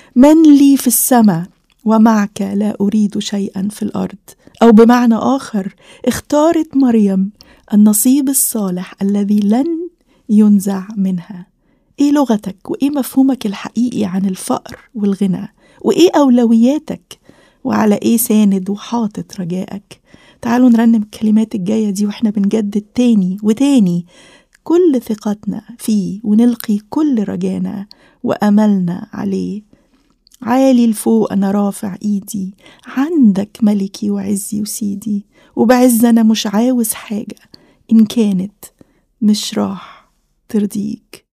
من لي في السماء ومعك لا أريد شيئا في الأرض أو بمعنى آخر اختارت مريم النصيب الصالح الذي لن ينزع منها ايه لغتك وايه مفهومك الحقيقي عن الفقر والغنى وايه اولوياتك وعلى ايه ساند وحاطط رجائك تعالوا نرنم الكلمات الجاية دي واحنا بنجدد تاني وتاني كل ثقتنا فيه ونلقي كل رجانا وأملنا عليه عالي لفوق أنا رافع إيدي عندك ملكي وعزي وسيدي وبعز أنا مش عاوز حاجة إن كانت مش راح ترضيك